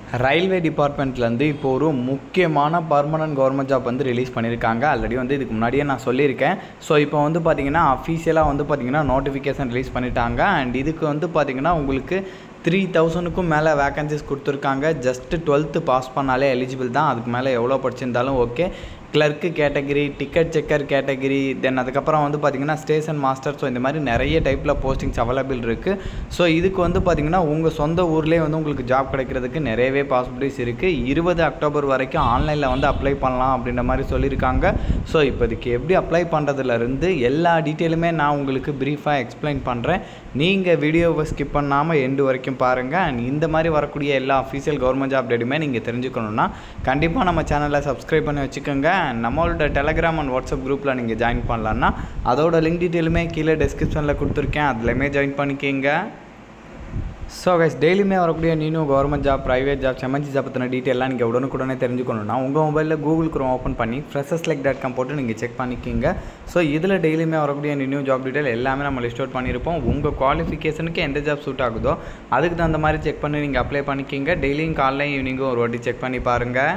railway டிபார்ட்மெண்ட்லேருந்து இப்போ ஒரு முக்கியமான பர்மனன்ட் கவர்மெண்ட் ஜாப் வந்து ரிலீஸ் பண்ணியிருக்காங்க ஆல்ரெடி வந்து இதுக்கு முன்னாடியே நான் சொல்லியிருக்கேன் ஸோ இப்போ வந்து பார்த்தீங்கன்னா அஃபீஷியலாக வந்து பார்த்தீங்கன்னா நோட்டிஃபிகேஷன் ரிலீஸ் பண்ணிட்டாங்க அண்ட் இதுக்கு வந்து பார்த்தீங்கன்னா உங்களுக்கு த்ரீ தௌசண்ட்க்கும் மேலே வேகன்சிஸ் கொடுத்துருக்காங்க ஜஸ்ட்டு டுவெல்த்து பாஸ் பண்ணாலே எலிஜிபிள் தான் அதுக்கு மேலே எவ்வளோ படிச்சிருந்தாலும் okay clerk category ticket checker category then அதுக்கப்புறம் வந்து பார்த்திங்கன்னா ஸ்டேஷன் மாஸ்டர் ஸோ இந்த மாதிரி நிறைய டைப்பில் போஸ்டிங்ஸ் அவைலபிள் இருக்குது ஸோ இதுக்கு வந்து பார்த்திங்கன்னா உங்கள் சொந்த ஊர்லேயே வந்து உங்களுக்கு ஜாப் கிடைக்கிறதுக்கு நிறையவே பாசிபிலிட்டிஸ் இருக்குது இருபது அக்டோபர் வரைக்கும் ஆன்லைனில் வந்து அப்ளை பண்ணலாம் அப்படின்ற மாதிரி சொல்லியிருக்காங்க ஸோ இப்போதைக்கு எப்படி அப்ளை பண்ணுறதுலேருந்து எல்லா டீட்டெயிலுமே நான் உங்களுக்கு ப்ரீஃபாக எக்ஸ்பிளைன் பண்ணுறேன் நீங்கள் வீடியோவை ஸ்கிப் பண்ணாமல் எண்டு வரைக்கும் பாருங்கள் அண்ட் இந்த மாதிரி வரக்கூடிய எல்லா அஃபீஷியல் கவர்மெண்ட் ஜாப் டேட்டுமே நீங்கள் தெரிஞ்சுக்கணுன்னா கண்டிப்பாக நம்ம சேனலை சப்ஸ்கிரைப் பண்ணி வச்சுக்கோங்க அண்ட் நம்மளோட டெலகிராம் அண்ட் வாட்ஸ்அப் குரூப்பில் நீங்கள் ஜாயின் பண்ணலான்னா அதோட லிங்க் டீட்டெயிலுமே கீழே டிஸ்கிரிப்ஷனில் கொடுத்துருக்கேன் அதுலேயுமே ஜாயின் பண்ணிக்கிங்க ஸோ கைஸ் டெய்லியுமே வரக்கூடிய new government job private job MNC job பற்றின டீட்டெயிலாம் நீங்கள் உடனுக்குடனே தெரிஞ்சுக்கணும்னா உங்கள் மொபைலில் கூகுள் குரோம் ஓப்பன் பண்ணி ஃப்ரெஷர்ஸ் லைக் டாட் காம் போட்டு நீங்கள் செக் பண்ணிக்கிங்க ஸோ இதில் டெய்லியுமே வரக்கூடிய நியூ ஜாப் டீட்டெயில் எல்லாமே நம்ம லிஸ்ட் அவுட் பண்ணியிருப்போம் உங்கள் குவாலிஃபிகேஷனுக்கு எந்த ஜாப் சூட் ஆகுதோ அதுக்கு தகுந்த மாதிரி செக் பண்ணி நீங்கள் அப்ளை பண்ணிக்கிங்க டெய்லியும் காலைல ஈவினிங்கும் ஒரு வாட்டி செக் பண்ணி பாருங்கள்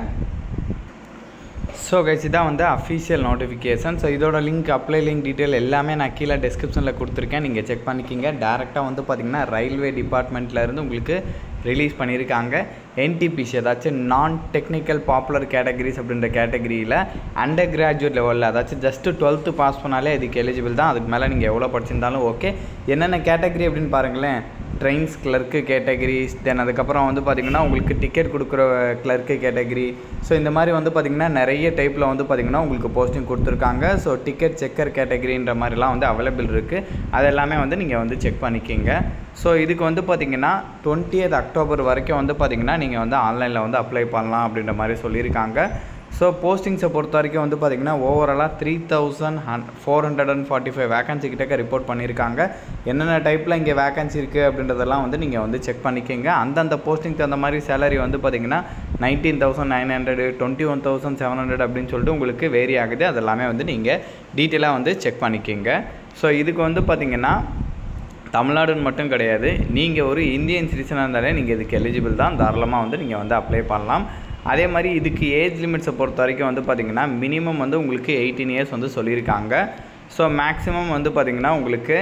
ஸோ கைஸ் இதான் வந்து அஃபீஷியல் நோட்டிஃபிகேஷன் ஸோ இதோட லிங்க் அப்ளை லிங்க் டீட்டெயில் எல்லாமே நான் கீழே டிஸ்கிரிப்ஷனில் கொடுத்துருக்கேன் நீங்கள் செக் பண்ணிக்கிங்க டேரெக்டாக வந்து பார்த்திங்கன்னா ரயில்வே டிபார்ட்மெண்ட்லேருந்து உங்களுக்கு ரிலீஸ் பண்ணியிருக்காங்க என்டிபிசி அதாச்சும் நான் டெக்னிக்கல் பாப்புலர் கேட்டகரிஸ் அப்படின்ற கேட்டகரியில் அண்டர் கிராஜுவேட் லெவலில் அதாச்சும் ஜஸ்ட்டு டுவெல்த்து பாஸ் பண்ணாலே அதுக்கு எலிஜிபிள் தான் அதுக்கு மேலே நீங்கள் எவ்வளோ படிச்சிருந்தாலும் ஓகே என்னென்ன கேட்டகரி அப்படின்னு பாருங்களேன் ட்ரெயின்ஸ் கிளர்க்கு கேட்டகரிஸ் தென் அதுக்கப்புறம் வந்து பார்த்திங்கன்னா உங்களுக்கு டிக்கெட் கொடுக்குற கிளர்க்கு கேட்டகரி ஸோ இந்த மாதிரி வந்து பார்த்திங்கன்னா நிறைய டைப்பில் வந்து பார்த்திங்கன்னா உங்களுக்கு போஸ்டிங் கொடுத்துருக்காங்க ஸோ டிக்கெட் செக்கர் கேட்டகரின்ற மாதிரிலாம் வந்து அவைலபிள் இருக்குது அது எல்லாமே வந்து நீங்கள் வந்து செக் பண்ணிக்கிங்க ஸோ இதுக்கு வந்து பார்த்திங்கன்னா டுவெண்ட்டியத் அக்டோபர் வரைக்கும் வந்து பார்த்திங்கன்னா நீங்கள் வந்து ஆன்லைனில் வந்து அப்ளை பண்ணலாம் அப்படின்ற மாதிரி சொல்லியிருக்காங்க ஸோ போஸ்டிங்ஸை பொறுத்த வரைக்கும் வந்து பார்த்திங்கன்னா ஓவராலாக த்ரீ தௌசண்ட் ஹன் four hundred and forty five vacancy கிட்டக்க ரிப்போர்ட் பண்ணியிருக்காங்க என்னென்ன டைப்பில் இங்கே வேகன்சி இருக்குது அப்படின்றதெல்லாம் வந்து நீங்கள் வந்து செக் பண்ணிக்கோங்க அந்தந்த போஸ்டிங் தகுந்த மாதிரி சேலரி வந்து பார்த்திங்கன்னா nineteen thousand nine hundred twenty one thousand seven hundred அப்படின்னு சொல்லிட்டு உங்களுக்கு வேரி ஆகுது அதெல்லாமே வந்து நீங்கள் டீட்டெயிலாக வந்து செக் பண்ணிக்கோங்க ஸோ இதுக்கு வந்து பார்த்திங்கன்னா தமிழ்நாடுன்னு மட்டும் கிடையாது நீங்கள் ஒரு இந்தியன் சிட்டிசனாக இருந்தாலே நீங்கள் இதுக்கு எலிஜிபிள் தான் தாராளமாக வந்து நீங்கள் வந்து அப்ளை பண்ணலாம் அதே மாதிரி இதுக்கு ஏஜ் லிமிட்ஸை பொறுத்த வரைக்கும் வந்து பார்த்திங்கன்னா மினிமம் வந்து உங்களுக்கு எயிட்டீன் இயர்ஸ் வந்து சொல்லியிருக்காங்க ஸோ மேக்ஸிமம் வந்து பார்த்திங்கன்னா உங்களுக்கு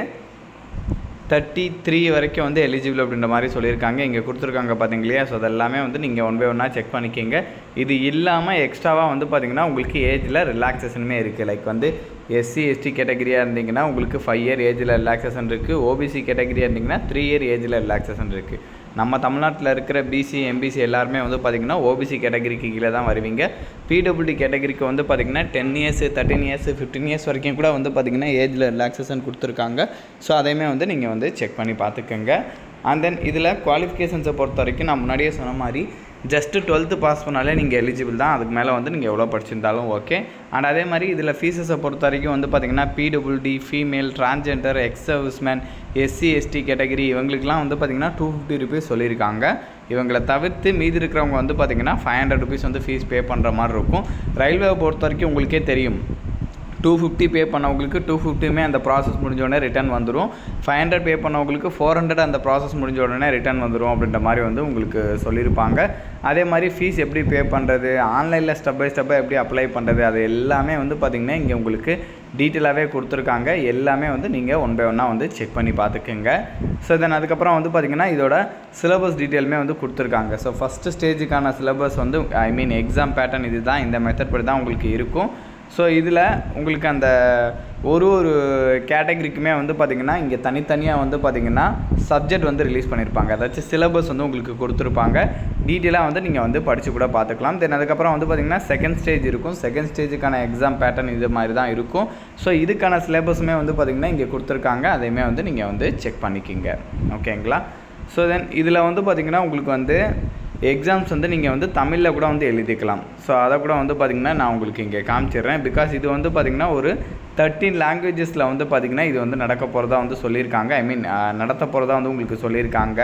தேர்ட்டி த்ரீ வரைக்கும் வந்து எலிஜிபிள் அப்படின்ற மாதிரி சொல்லியிருக்காங்க இங்கே கொடுத்துருக்காங்க பார்த்தீங்க இல்லையா ஸோ அதெல்லாமே வந்து நீங்கள் ஒன் பை ஒன்னாக செக் பண்ணிக்கிங்க இது இல்லாமல் எக்ஸ்ட்ராவாக வந்து பார்த்திங்கன்னா உங்களுக்கு ஏஜில் ரிலாக்ஸேஷனுமே இருக்குது லைக் வந்து எஸ்சி எஸ்டி கேட்டகரியாக இருந்தீங்கன்னா உங்களுக்கு ஃபைவ் இயர் ஏஜில் ரிலாக்ஸேஷன் இருக்குது ஓபிசி கேட்டகரியாக இருந்தீங்கன்னா த்ரீ இயர் ஏஜில் ரிலாக்ஸேஷன் இருக்குது நம்ம தமிழ்நாட்டில் இருக்கிற பிசி எம்பிசி எல்லாருமே வந்து பார்த்திங்கன்னா ஓபிசி கேட்டகரிக்கு கீழே தான் வருவீங்க பிடபிள்யூடி கேட்டகரிக்கு வந்து பார்த்திங்கன்னா ten years thirteen years fifteen years வரைக்கும் கூட வந்து பார்த்திங்கன்னா ஏஜில் ரிலாக்ஸேஷன் கொடுத்துருக்காங்க ஸோ அதையுமே வந்து நீங்கள் வந்து செக் பண்ணி பார்த்துக்கோங்க அண்ட் தென் இதில் குவாலிஃபிகேஷன்ஸை பொறுத்த வரைக்கும் நான் முன்னாடியே சொன்ன மாதிரி ஜஸ்ட்டு டுவெல்த்து பாஸ் பண்ணாலே நீங்கள் எலிஜிபிள் தான் அதுக்கு மேலே வந்து நீங்கள் எவ்வளோ படிச்சிருந்தாலும் ஓகே அண்ட் அதே மாதிரி இதில் ஃபீஸஸை பொறுத்த வரைக்கும் வந்து பார்த்திங்கன்னா PWD female transgender ex serviceman SC ST category இவங்களுக்குலாம் வந்து பார்த்திங்கன்னா டூ ஃபிஃப்டி ருபீஸ் சொல்லியிருக்காங்க இவங்களை தவிர்த்து மீதி இருக்கிறவங்க வந்து பார்த்திங்கன்னா ஃபைவ் ஹண்ட்ரட் ருபீஸ் வந்து ஃபீஸ் பே பண்ணுற மாதிரி இருக்கும் ரயில்வேவை பொறுத்த வரைக்கும் உங்களுக்கே தெரியும் டூ ஃபிஃப்டி பே பண்ணவங்களுக்கு டூ ஃபிஃப்டியுமே அந்த ப்ராசஸ் முடிஞ்ச உடனே ரிட்டர்ன் வந்துடும் ஃபைவ் ஹண்ட்ரட் பே பண்ணவங்களுக்கு ஃபோர் ஹண்ட்ரட் அந்த ப்ராசஸ் முடிஞ்ச உடனே ரிட்டர்ன் வந்துடும் அப்படின்ற மாதிரி வந்து உங்களுக்கு சொல்லியிருப்பாங்க அதே மாதிரி ஃபீஸ் எப்படி பே பண்ணுறது ஆன்லைனில் ஸ்டெப் பை ஸ்டெப்பாக எப்படி அப்ளை பண்ணுறது அது எல்லாமே வந்து பார்த்திங்கன்னா இங்கே உங்களுக்கு டீட்டெயிலாகவே கொடுத்துருக்காங்க எல்லாமே வந்து நீங்கள் ஒன் பை ஒன்னாக வந்து செக் பண்ணி பார்த்துக்குங்க ஸோ தென் அதுக்கப்புறம் வந்து பார்த்திங்கன்னா இதோட சிலபஸ் டீட்டெயிலுமே வந்து கொடுத்துருக்காங்க ஸோ ஃபஸ்ட்டு ஸ்டேஜுக்கான சிலபஸ் வந்து ஐ மீன் எக்ஸாம் பேட்டர்ன் இது தான் இந்த மெத்தட் படி தான் உங்களுக்கு இருக்கும் ஸோ இதில் உங்களுக்கு அந்த ஒரு ஒரு கேட்டகரிக்குமே வந்து பார்த்திங்கன்னா இங்கே தனித்தனியாக வந்து பார்த்திங்கன்னா சப்ஜெக்ட் வந்து ரிலீஸ் பண்ணியிருப்பாங்க அதாச்சும் சிலபஸ் வந்து உங்களுக்கு கொடுத்துருப்பாங்க டீட்டெயிலாக வந்து நீங்கள் வந்து படித்து கூட பார்த்துக்கலாம் தென் அதுக்கப்புறம் வந்து பார்த்திங்கன்னா செகண்ட் ஸ்டேஜ் இருக்கும் செகண்ட் ஸ்டேஜுக்கான எக்ஸாம் பேட்டர்ன் இது மாதிரி தான் இருக்கும் ஸோ இதுக்கான சிலபஸுமே வந்து பார்த்திங்கன்னா இங்கே கொடுத்துருக்காங்க அதையுமே வந்து நீங்கள் வந்து செக் பண்ணிக்கிங்க ஓகேங்களா ஸோ தென் இதில் வந்து பார்த்திங்கன்னா உங்களுக்கு வந்து எக்ஸாம்ஸ் வந்து நீங்கள் வந்து தமிழில் கூட வந்து எழுதிக்கலாம் ஸோ அதை கூட வந்து பார்த்திங்கன்னா நான் உங்களுக்கு இங்கே காமிச்சிடுறேன் பிகாஸ் இது வந்து பார்த்திங்கன்னா ஒரு தேர்ட்டீன் லாங்குவேஜஸில் வந்து பார்த்திங்கன்னா இது வந்து நடக்க போகிறதா வந்து சொல்லியிருக்காங்க ஐ மீன் நடத்த போகிறதா வந்து உங்களுக்கு சொல்லியிருக்காங்க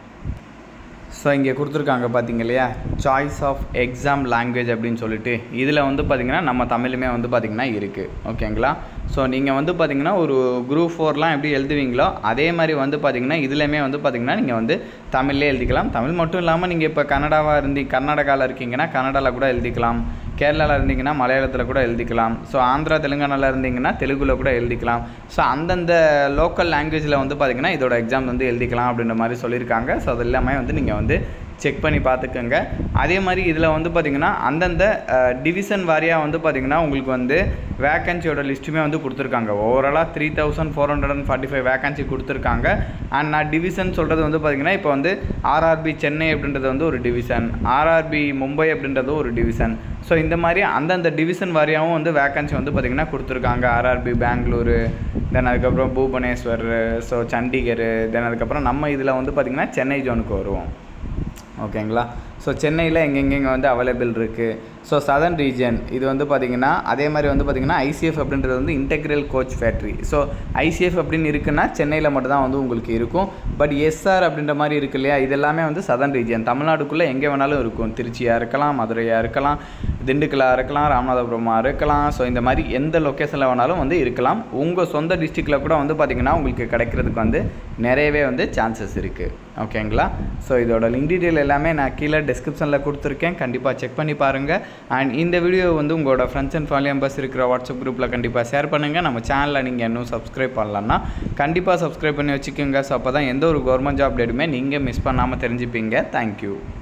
ஸோ இங்கே கொடுத்துருக்காங்க பார்த்தீங்க இல்லையா சாய்ஸ் ஆஃப் எக்ஸாம் லாங்குவேஜ் அப்படின்னு சொல்லிட்டு இதில் வந்து பார்த்திங்கன்னா நம்ம தமிழுமே வந்து பார்த்திங்கன்னா இருக்குது ஓகேங்களா ஸோ நீங்கள் வந்து பார்த்தீங்கன்னா ஒரு குரூப் ஃபோர்லாம் எப்படி எழுதுவீங்களோ அதே மாதிரி வந்து பார்த்தீங்கன்னா இதுலேயுமே வந்து பார்த்தீங்கன்னா நீங்கள் வந்து தமிழ்லேயே எழுதிக்கலாம் தமிழ் மட்டும் இல்லாமல் நீங்கள் இப்போ கன்னடாவாக இருந்தி கர்நாடகாவில் இருக்கீங்கன்னா கன்னடாவில் கூட எழுதிக்கலாம் கேரளாவில் இருந்தீங்கன்னா மலையாளத்தில் கூட எழுதிக்கலாம் ஸோ ஆந்திரா தெலுங்கானாவில் இருந்தீங்கன்னா தெலுங்குல கூட எழுதிக்கலாம் ஸோ அந்தந்த லோக்கல் லாங்குவேஜில் வந்து பார்த்தீங்கன்னா இதோட எக்ஸாம் வந்து எழுதிக்கலாம் அப்படின்ற மாதிரி சொல்லியிருக்காங்க ஸோ அது எல்லாமே வந்து நீங்கள் வந்து செக் பண்ணி பார்த்துக்கோங்க அதே மாதிரி இதில் வந்து பார்த்திங்கன்னா அந்தந்த டிவிஷன் வாரியாக வந்து பார்த்திங்கன்னா உங்களுக்கு வந்து வேக்கன்சியோட லிஸ்ட்டுமே வந்து கொடுத்துருக்காங்க ஓவராலாக three thousand four hundred and forty five vacancy கொடுத்துருக்காங்க அண்ட் நான் டிவிஷன் சொல்கிறது வந்து பார்த்திங்கன்னா இப்போ வந்து ஆர்ஆர்பி சென்னை அப்படின்றது வந்து ஒரு டிவிஷன் ஆர்ஆர்பி மும்பை அப்படின்றது ஒரு டிவிஷன் ஸோ இந்த மாதிரி அந்தந்த டிவிஷன் வாரியாகவும் வந்து வேக்கன்சி வந்து பார்த்திங்கன்னா கொடுத்துருக்காங்க ஆர்ஆர்பி பெங்களூரு தென் அதுக்கப்புறம் பூபனேஸ்வர் ஸோ சண்டிகர் தென் அதுக்கப்புறம் நம்ம இதில் வந்து பார்த்திங்கன்னா சென்னை ஜோனுக்கு வருவோம் ஓகேங்களா ஸோ சென்னையில் எங்கெங்கெங்கே வந்து அவைலபிள் இருக்குது ஸோ சதர்ன் ரீஜன் இது வந்து பார்த்திங்கன்னா அதே மாதிரி வந்து பார்த்திங்கன்னா ஐசிஎஃப் அப்படின்றது வந்து integral coach factory so ICF அப்படின்னு இருக்குன்னா சென்னையில் மட்டும்தான் வந்து உங்களுக்கு இருக்கும் பட் எஸ்ஆர் அப்படின்ற மாதிரி இருக்கு இல்லையா இது எல்லாமே வந்து சதர்ன் ரீஜன் தமிழ்நாடுக்குள்ளே எங்கே வேணாலும் இருக்கும் திருச்சியாக இருக்கலாம் மதுரையாக இருக்கலாம் திண்டுக்கலாக இருக்கலாம் ராமநாதபுரமாக இருக்கலாம் ஸோ இந்த மாதிரி எந்த லொக்கேஷனில் வேணாலும் வந்து இருக்கலாம் உங்கள் சொந்த டிஸ்ட்ரிக்டில் கூட வந்து பார்த்திங்கன்னா உங்களுக்கு கிடைக்கிறதுக்கு வந்து நிறையவே வந்து சான்சஸ் இருக்குது ஓகேங்களா ஸோ இதோட லிங்க் டீட்டெயில் எல்லாமே நான் கீழே டிஸ்கிரிப்ஷனில் கொடுத்துருக்கேன் கண்டிப்பாக செக் பண்ணி பாருங்கள் அண்ட் இந்த வீடியோ வந்து உங்களோட ஃப்ரெண்ட்ஸ் அண்ட் ஃபேமிலி மெம்பர்ஸ் இருக்கிற வாட்ஸ்அப் குரூப்பில் கண்டிப்பாக ஷேர் பண்ணுங்கள் நம்ம சேனலில் நீங்கள் இன்னும் சப்ஸ்கிரைப் பண்ணலன்னா கண்டிப்பாக சப்ஸ்கிரைப் பண்ணி வச்சுக்கோங்க ஸோ அப்போ தான் எந்த ஒரு கவர்மெண்ட் ஜாப் டேட்டுமே நீங்கள் மிஸ் பண்ணாமல் தெரிஞ்சுப்பீங்க தேங்க்யூ